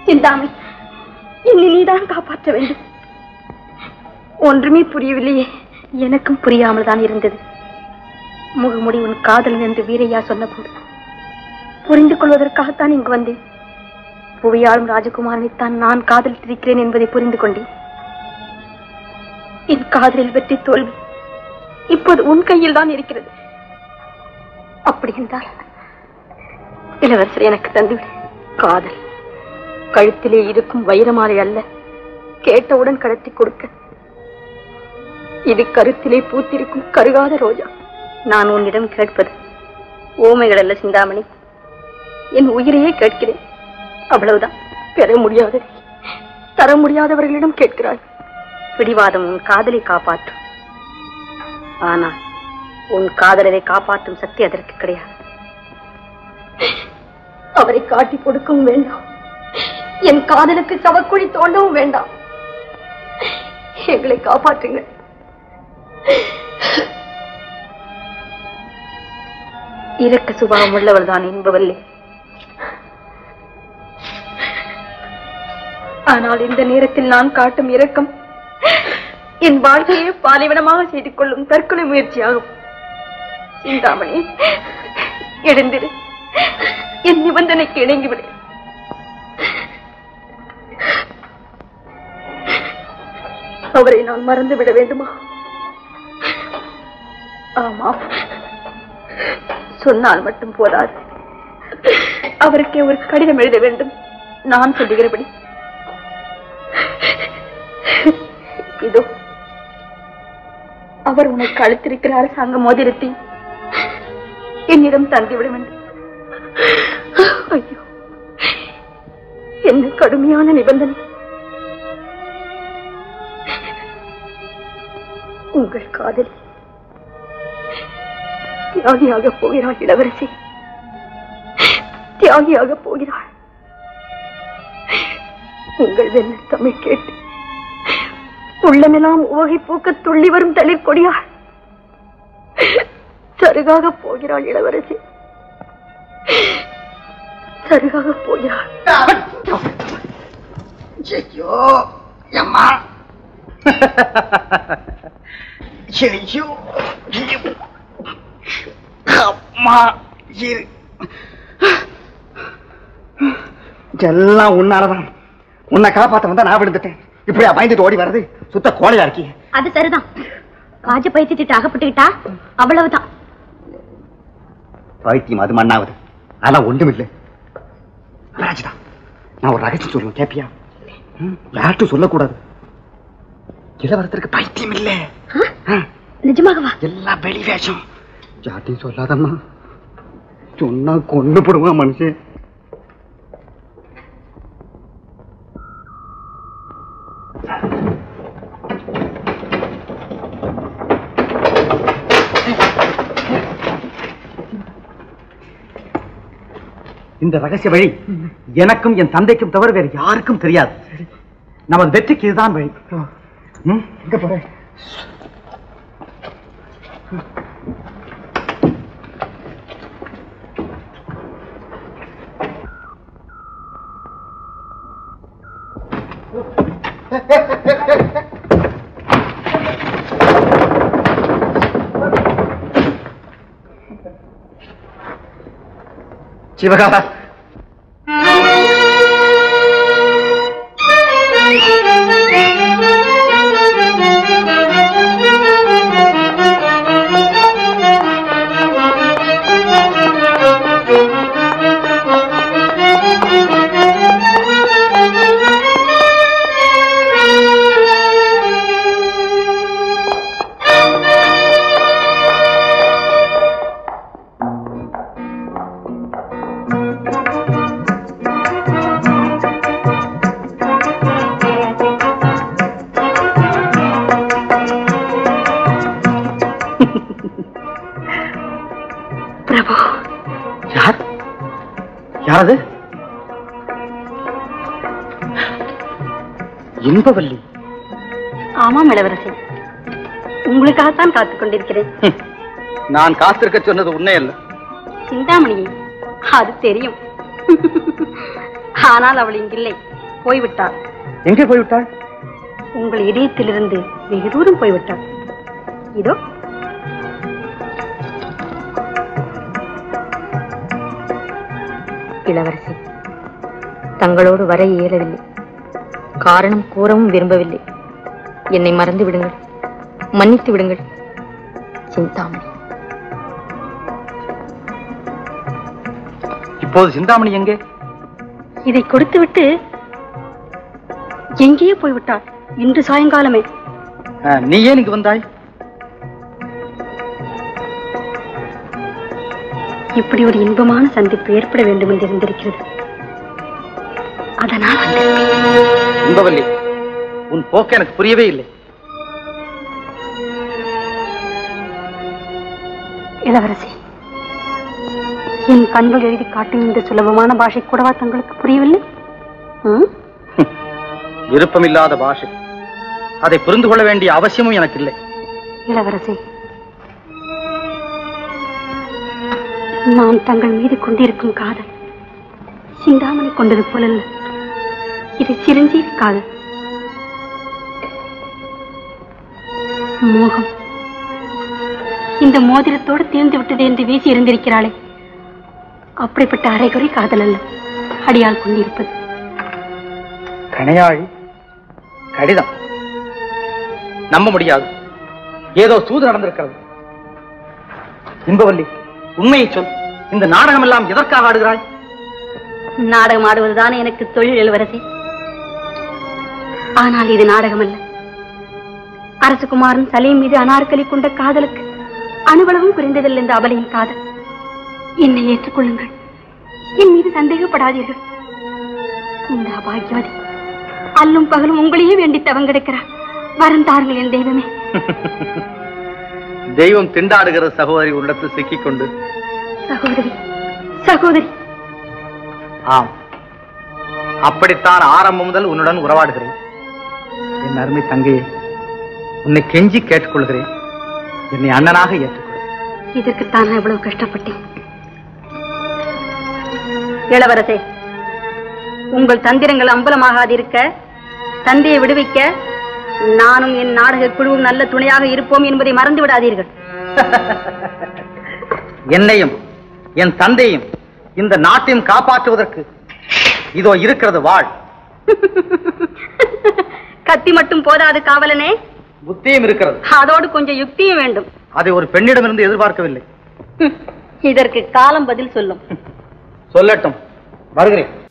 சிந்தாமணி என்னை நீதான் காப்பாற்ற வேண்டும் ஒன்றுமே புரியவில்லையே எனக்கும் புரியாமல் தான் இருந்தது முகமுடி உன் காதலன் என்று வீரையா சொன்னபோது புரிந்து கொள்வதற்காகத்தான் இங்கு வந்தேன் புவியாளும் ராஜகுமாரனைத்தான் நான் காதலித்திருக்கிறேன் என்பதை புரிந்து கொண்டேன் என் காதலில் வெற்றி தோல்வி இப்போது உன் கையில் தான் இருக்கிறது அப்படி என்றால் இளவரசர் எனக்கு தந்துவிடு காதல் கழுத்திலே இருக்கும் வைரமாலை அல்ல கேட்டவுடன் கடத்தி கொடுக்க இது கருத்திலே பூத்திருக்கும் கருகாத ரோஜா நான் உன்னிடம் கேட்பது ஓமைகள் அல்ல சிந்தாமணி என் உயிரையே கேட்கிறேன் அவ்வளவுதான் பெற முடியாததை தர முடியாதவர்களிடம் கேட்கிறாய் பிடிவாதம் உன் காதலை காப்பாற்றும் ஆனால் உன் காதலரை காப்பாற்றும் சக்தி அதற்கு கிடையாது அவரை காட்டி கொடுக்கவும் வேண்டாம் என் காதலுக்கு சவக்குழி தோண்டவும் வேண்டாம் எங்களை காப்பாற்றுங்கள் இரக்க சுபாவம் உள்ளவள் தான் என்பவல்லே ஆனால் இந்த நேரத்தில் நான் காட்டும் இரக்கம் என் வாழ்க்கையை பாலைவனமாக செய்து கொள்ளும் தற்கொலை முயற்சியாகும் சிந்தாமணி எழுந்திரு என் நிபந்தனைக்கு இணங்கிவிடு அவரை நான் மறந்து விட வேண்டுமா ஆமாம் சொன்னால் மட்டும் போதாது அவருக்கே ஒரு கடிதம் எழுத வேண்டும் நான் சொல்லுகிறபடி இதோ அவர் உனக்கு அளித்திருக்கிற அரசாங்க மோதிரத்தை என்னிடம் தந்துவிட வேண்டும் ஐயோ என்ன கடுமையான நிபந்தனை உங்கள் காதலி தியாகியாக போகிறாள் இளவரசி தியாகியாக போகிறாள் உங்கள் வெண்ண தமிழ் கேட்டு உள்ளமெல்லாம் உவகை பூக்க துள்ளி வரும் தளிர் கொடியாள் சருகாக போகிறாள் இளவரசி சருகாக போகிறாள் ஐயோ அம்மா ஐயோ அம்மா இரு எல்லாம் உன்னாலதான் உன்னை காப்பாத்த வந்தா நான் விழுந்துட்டேன் இப்படியா பயந்துட்டு ஓடி வர்றது சுத்த கோழையா இருக்கீங்க அது சரிதான் காஜ பைத்தியத்திட்டு அகப்பட்டுக்கிட்டா அவ்வளவுதான் பைத்தியம் அது மண்ணாவது அதெல்லாம் ஒண்ணுமில்லை ராஜிதா நான் ஒரு ரகசியம் சொல்லுவேன் கேப்பியா ம், யார்கிட்டும் சொல்லக்கூடாது இளவரசருக்கு பைத்தியம் இல்ல நிஜமாகவா எல்லாம் வெளி வேஷம் யார்ட்டையும் சொல்லாதம்மா சொன்னா கொண்டு போடுவான் மனுஷன் இந்த ரகசிய வழி எனக்கும் என் தந்தைக்கும் தவிர வேறு யாருக்கும் தெரியாது நமது வெற்றிக்கு இதுதான் வழி ம்? எங்க போறேன் சிவகாரா பிரபு யார் யாரது இன்பவல்லி ஆமாம் இளவரசி உங்களுக்காகத்தான் காத்துக் கொண்டிருக்கிறேன் ஹம். நான் காத்திருக்க சொன்னது உண்மை அல்ல சிந்தாமணியே அது தெரியும் ஆனால் அவள் இங்கில்லை போய்விட்டார் எங்கே போய்விட்டாள் உங்கள் இதயத்திலிருந்து வெகு தூரம் போய்விட்டார் இதோ இளவரசி தங்களோடு வர இயலவில்லை காரணம் கூறவும் விரும்பவில்லை என்னை மறந்து விடுங்கள் மன்னித்து விடுங்கள் சிந்தாமணி இப்போது சிந்தாமணி எங்கே இதை கொடுத்துவிட்டு எங்கேயே போய்விட்டார் இன்று சாயங்காலமே ஆ, நீ ஏன் இங்கு வந்தாய் இப்படி ஒரு இன்பமான சந்திப்பு ஏற்பட வேண்டும் என்று இருந்திருக்கிறது அதனால் வந்திருக்கிறேன். இன்பவல்லி உன் போக்கு எனக்கு புரியவே இல்லை இளவரசி என் கண்கள் எழுதி காட்டும் இந்த சுலபமான பாஷை கூடவா தங்களுக்கு புரியவில்லை ம்? விருப்பமில்லாத பாஷை அதை புரிந்து கொள்ள வேண்டிய அவசியமும் எனக்கு இல்லை இளவரசி நான் தங்கள் மீது கொண்டிருக்கும் காதல் சிந்தாமணி கொண்டது போலல்ல இது சிரஞ்சீவி காதல் மோகம் இந்த மோதிரத்தோடு தீர்ந்து விட்டது என்று வீசி இருந்திருக்கிறாளே அப்படிப்பட்ட அரைகுறை காதல் அல்ல அடியால் கொண்டிருப்பது கணையாழி கடிதம் நம்ப முடியாது ஏதோ சூது நடந்திருக்கிறது இன்பவல்லி உண்மையை சொல் இந்த நாடகம் எல்லாம் எதற்காக ஆடுகிறாய் நாடகம் ஆடுவதுதானே எனக்கு தொழில் இளவரசி ஆனால் இது நாடகம் அல்ல அரசகுமாரன் சலீம் மீது அனார்கலி கொண்ட காதலுக்கு அணுவளவும் குறைந்ததில்லை இந்த அபலையின் காதல் என்னை ஏற்றுக்கொள்ளுங்கள் என் மீது சந்தேகப்படாதீர்கள் இந்த அபாகியவதி அல்லும் பகலும் உங்களையே வேண்டி தவங்கெடுக்கிறார் வரம் தாருங்கள் என் தெய்வமே தெய்வம் திண்டாடுகிற சகோதரி உள்ளத்தில் சிக்கிக் கொண்டு சகோதரி சகோதரி ஆம் அப்படித்தான் ஆரம்பம் முதல் உன்னுடன் உறவாடுகிறேன் என் அருமை தங்கையே உன்னை கெஞ்சி கேட்டுக்கொள்கிறேன் என்னை அண்ணனாக ஏற்றுக்கொள் இதற்குத்தான் நான் இவ்வளவு கஷ்டப்பட்டேன் இளவரசே உங்கள் தந்திரங்கள் அம்பலமாகாதிருக்க தந்தையை விடுவிக்க நானும் என் நாடக குழுவும் நல்ல துணையாக இருப்போம் என்பதை மறந்து விடாதீர்கள் என்னையும் என் தந்தையும் இந்த நாட்டையும் காப்பாற்றுவதற்கு இதோ இருக்கிறது வாழ் கத்தி மட்டும் போதாது காவலனே புத்தியும் இருக்கிறது அதோடு கொஞ்சம் யுக்தியும் வேண்டும் அதை ஒரு பெண்ணிடமிருந்து எதிர்பார்க்கவில்லை இதற்கு காலம் பதில் சொல்லும் சொல்லட்டும் வருகிறேன்